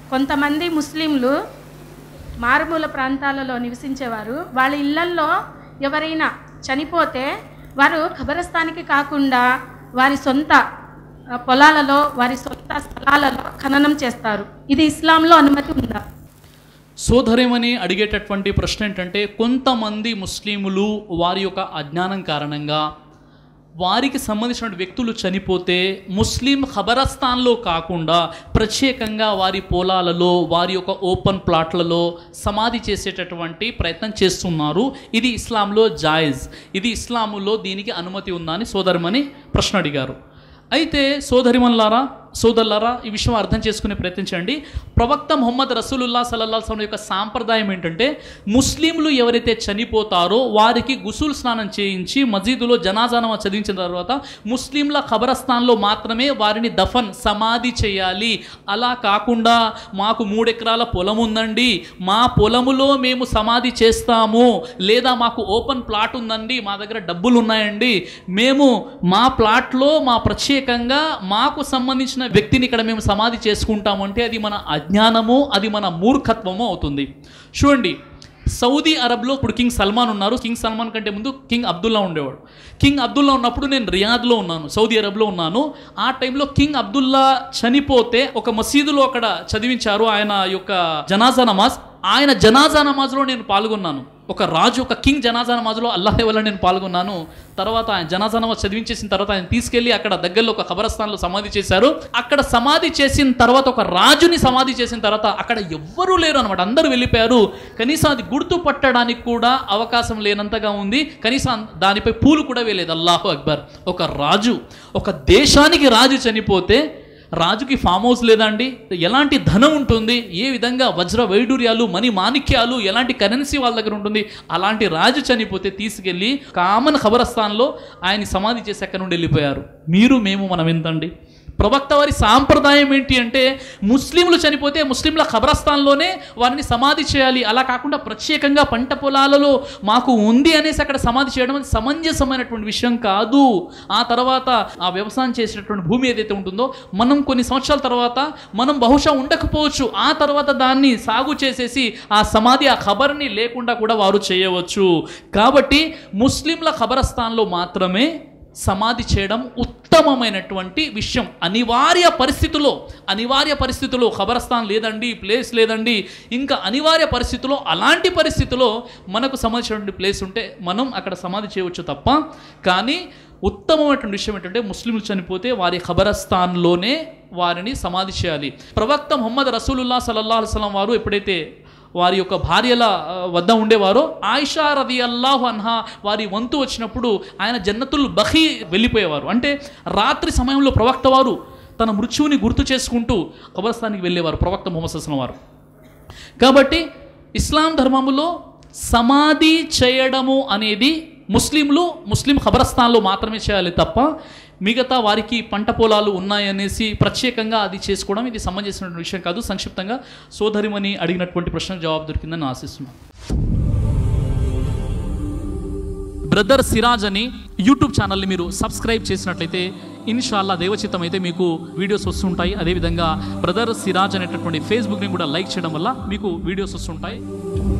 కొంతమంది ముస్లింలు మారుమూల ప్రాంతాలలో నివసించేవారు వాళ్ళ ఇళ్లల్లో ఎవరైనా చనిపోతే వారు ఖబరస్థానికి కాకుండా వారి సొంత ఆ, పొలాలలో వారి సొంత స్థలాలలో ఖననం చేస్తారు ఇది ఇస్లాంలో అనుమతి ఉందా సోదరిమని అడిగేటటువంటి ప్రశ్న ఏంటంటే కొంతమంది ముస్లిములు వారి యొక్క అజ్ఞానం కారణంగా వారికి సంబంధించిన వ్యక్తులు చనిపోతే ముస్లిం ఖబరస్థాన్లో కాకుండా ప్రత్యేకంగా వారి పొలాలలో వారి యొక్క ఓపెన్ ప్లాట్లలో సమాధి చేసేటటువంటి ప్రయత్నం చేస్తున్నారు ఇది ఇస్లాంలో జాయిజ్ ఇది ఇస్లాములో దీనికి అనుమతి ఉందా అని సోదరిమని ప్రశ్న అడిగారు అయితే సోదరిమన్లారా సోదరులారా ఈ విషయం అర్థం చేసుకునే ప్రయత్నించండి ప్రవక్త ముహమ్మద్ రసూలుల్లా సల్లల్లా సలం యొక్క సాంప్రదాయం ఏంటంటే ముస్లింలు ఎవరైతే చనిపోతారో వారికి గుసుల్ స్నానం చేయించి మసీదులో జనాజానమా చదివించిన తర్వాత ముస్లింల ఖబరస్థాన్లో మాత్రమే వారిని దఫన్ సమాధి చేయాలి అలా కాకుండా మాకు మూడెకరాల పొలం ఉందండి మా పొలములో మేము సమాధి చేస్తాము లేదా మాకు ఓపెన్ ప్లాట్ ఉందండి మా దగ్గర డబ్బులు ఉన్నాయండి మేము మా ప్లాట్లో మా ప్రత్యేకంగా మాకు సంబంధించిన వ్యక్తిని ఇక్కడ మేము సమాధి చేసుకుంటాము అంటే అది మన అజ్ఞానము అది మన మూర్ఖత్వము అవుతుంది చూడండి సౌదీ అరబ్లో ఇప్పుడు కింగ్ సల్మాన్ ఉన్నారు కింగ్ సల్మాన్ కంటే ముందు కింగ్ అబ్దుల్లా ఉండేవాడు కింగ్ అబ్దుల్లా ఉన్నప్పుడు నేను రియాద్లో ఉన్నాను సౌదీ అరబ్లో ఉన్నాను ఆ టైంలో కింగ్ అబ్దుల్లా చనిపోతే ఒక మసీదులో అక్కడ చదివించారు ఆయన యొక్క జనాజా నమాజ్ ఆయన జనాజా నమాజ్లో నేను పాల్గొన్నాను ఒక రాజు ఒక కింగ్ జనాజా నమాజ్లో అల్లాహ్ వల్ల నేను పాల్గొన్నాను తర్వాత ఆయన జనాజా నమాజ్ చదివించేసిన తర్వాత ఆయన తీసుకెళ్లి అక్కడ దగ్గరలో ఒక ఖబరస్థాన్లో సమాధి చేశారు అక్కడ సమాధి చేసిన తర్వాత ఒక రాజుని సమాధి చేసిన తర్వాత అక్కడ ఎవ్వరూ లేరు అనమాట అందరూ వెళ్ళిపోయారు కనీసం అది గుర్తుపట్టడానికి కూడా అవకాశం లేనంతగా ఉంది కనీసం దానిపై పూలు కూడా వేయలేదు అల్లాహు అక్బర్ ఒక రాజు ఒక దేశానికి రాజు చనిపోతే రాజుకి ఫామ్ హౌస్ లేదండి ఎలాంటి ధనం ఉంటుంది ఏ విధంగా వజ్ర వైడూర్యాలు మణి మాణిక్యాలు ఎలాంటి కరెన్సీ వాళ్ళ దగ్గర ఉంటుంది అలాంటి రాజు చనిపోతే తీసుకెళ్ళి కామన్ ఖబరస్థాన్లో ఆయన సమాధి చేసి అక్కడ నుండి వెళ్ళిపోయారు మీరు మేము మనం ఎంతండి ప్రవక్త వారి సాంప్రదాయం ఏంటి అంటే ముస్లింలు చనిపోతే ముస్లింల ఖబరస్థాన్లోనే వారిని సమాధి చేయాలి అలా కాకుండా ప్రత్యేకంగా పంట పొలాలలో మాకు ఉంది అనేసి అక్కడ సమాధి చేయడం అది సమంజసమైనటువంటి విషయం కాదు ఆ తర్వాత ఆ వ్యవసాయం చేసేటటువంటి భూమి ఏదైతే ఉంటుందో మనం కొన్ని సంవత్సరాల తర్వాత మనం బహుశా ఉండకపోవచ్చు ఆ తర్వాత దాన్ని సాగు చేసేసి ఆ సమాధి ఆ ఖబర్ని లేకుండా కూడా వారు చేయవచ్చు కాబట్టి ముస్లింల ఖబరస్థాన్లో మాత్రమే సమాధి చేయడం ఉత్తమమైనటువంటి విషయం అనివార్య పరిస్థితుల్లో అనివార్య పరిస్థితుల్లో ఖబరస్థాన్ లేదండి ప్లేస్ లేదండి ఇంకా అనివార్య పరిస్థితుల్లో అలాంటి పరిస్థితుల్లో మనకు సంబంధించినటువంటి ప్లేస్ ఉంటే మనం అక్కడ సమాధి చేయవచ్చు తప్ప కానీ ఉత్తమమైనటువంటి విషయం ఏంటంటే ముస్లింలు చనిపోతే వారి ఖబరస్థాన్లోనే వారిని సమాధి చేయాలి ప్రవక్త ముహమ్మద్ రసూలుల్లా సల్లల్లాహు అలైహి వసల్లం వారు ఎప్పుడైతే వారి యొక్క భార్యల ఆ, వద్ద ఉండేవారో ఆయిషా రది అల్లాహు అన్హా వారి వంతు వచ్చినప్పుడు ఆయన జన్నతుల్ బహీ వెళ్ళిపోయేవారు అంటే రాత్రి సమయంలో ప్రవక్త వారు తన మృత్యువుని గుర్తు చేసుకుంటూ కబరస్థానికి వెళ్ళేవారు ప్రవక్త ముహమ్మద్ సస్లం వారు కాబట్టి ఇస్లాం ధర్మములో సమాధి చేయడము అనేది ముస్లింలు ముస్లిం ఖబరస్థాన్లో మాత్రమే చేయాలి తప్ప మిగతా వారికి పంట పొలాలు ఉన్నాయనేసి ప్రత్యేకంగా అది చేసుకోవడం ఇది సమంజసమైన విషయం కాదు సంక్షిప్తంగా సోదరిమని అడిగినటువంటి ప్రశ్నకు జవాబు దొరికిందని ఆశిస్తున్నాను బ్రదర్ సిరాజ్ అని యూట్యూబ్ ఛానల్ని మీరు సబ్స్క్రైబ్ చేసినట్లయితే ఇన్షాల్లా దేవచిత్తం అయితే మీకు వీడియోస్ వస్తుంటాయి అదేవిధంగా బ్రదర్ సిరాజ్ అనేటటువంటి ఫేస్బుక్ని కూడా లైక్ చేయడం వల్ల మీకు వీడియోస్ వస్తుంటాయి